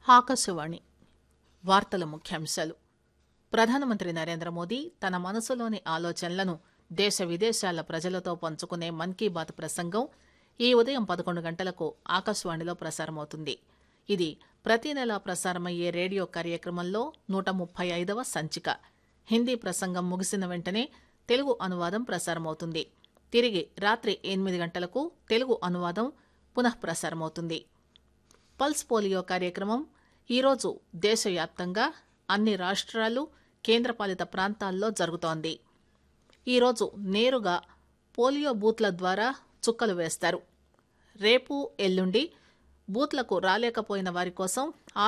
ఆకాశవాణి వార్తల ముఖ్యాంశాలు ప్రధానమంత్రి నరేంద్ర మోదీ తన మనసులోని ఆలోచనలను దేశ విదేశాల ప్రజలతో పంచుకునే మన్ కీ బాత్ ప్రసంగం ఈ ఉదయం పదకొండు గంటలకు ఆకాశవాణిలో ప్రసారమవుతుంది ఇది ప్రతి నెలా ప్రసారమయ్యే రేడియో కార్యక్రమంలో నూట ముప్పై ఐదవ సంచిక హిందీ ప్రసంగం ముగిసిన వెంటనే తెలుగు అనువాదం ప్రసారమవుతుంది తిరిగి రాత్రి ఎనిమిది గంటలకు తెలుగు అనువాదం పునః ప్రసారమవుతుంది పల్స్ పోలియో కార్యక్రమం ఈరోజు దేశవ్యాప్తంగా అన్ని రాష్ట్రాలు కేంద్రపాలిత ప్రాంతాల్లో జరుగుతోంది ఈరోజు నేరుగా పోలియో బూత్ల ద్వారా చుక్కలు వేస్తారు రేపు ఎల్లుండి బూత్లకు రాలేకపోయిన వారి కోసం